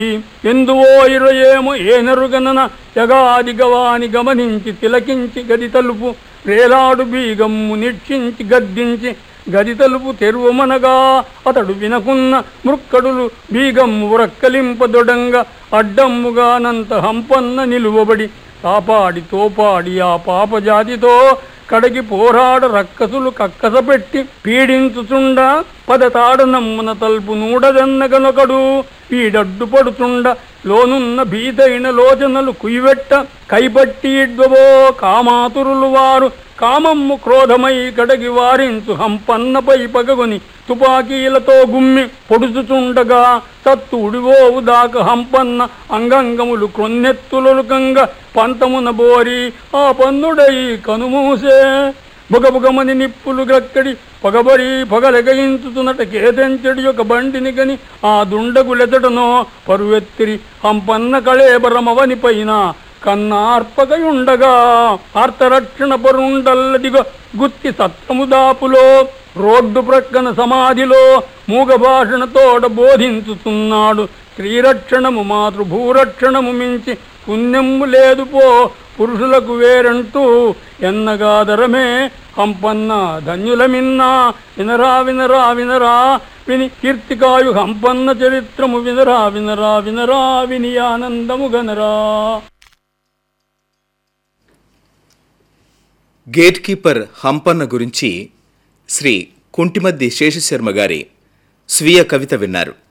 ఎందువో ఇరయేమో ఏనరుగనన యగాది గవాని గమనించి తిలకించి గది తలుపు రేలాడు బీగమ్ము నిక్షించి గద్దించి గది తలుపు తెరువమనగా అతడు వినకున్న మృక్కడులు బీగమ్ము ఉరక్కలింపదొడంగ అడ్డమ్ముగానంత హంపన్న నిలువబడి కాపాడి తోపాడి ఆ పాపజాతితో కడగి పోరాడ రక్కసులు కక్కసపెట్టి పీడించుచుండ పదతాడనమ్మున తల్పు నూడదన్నగనొకడు వీడడ్డు పడుచుండ లోనున్న భీతైన లోచనలు కుయివెట్ట కైపట్టిడ్వో కామాతురులు వారు కామమ్ము క్రోధమై కడగి వారించు హంపన్నపై పగగొని తుపాకీలతో గుమ్మి పొడుచుచుండగా సత్తు ఉడివోవు దాక హంపన్న అంగంగములు క్రొన్నెత్తులొలుకంగ పంతమున బోరి ఆ పన్నుడై కనుమూసే బుగబుగమని నిప్పులు గ్రక్కడి పగబరి పగలగయించుతున్నట కేతెంచడి ఒక బండిని గని ఆ దుండగులెతడనో పరువెత్తిరి హంపన్న కళేబరమవని పైన కన్నార్పకయుండగా ఆర్తరక్షణ పరుండల్లదిగో గుత్తి సత్రముదాపులో రోడ్డు ప్రక్కన సమాధిలో మూగ భాషణతోడ బోధించుతున్నాడు స్త్రీరక్షణము మాతృభూరక్షణము మించి పుణ్యము లేదు పో పురుషులకు వేరంటూ ఎన్నగాదరమే హంపన్న ధన్యులమిన్నా వినరా వినరా వినరా విని కీర్తికాయు హంపన్న చరిత్రము వినరా వినరా వినరా విని ఆనందము గనరా గేట్ కీపర్ హంపన్న గురించి శ్రీ కుంటిమద్ది శేషశర్మ గారి స్వీయ కవిత విన్నారు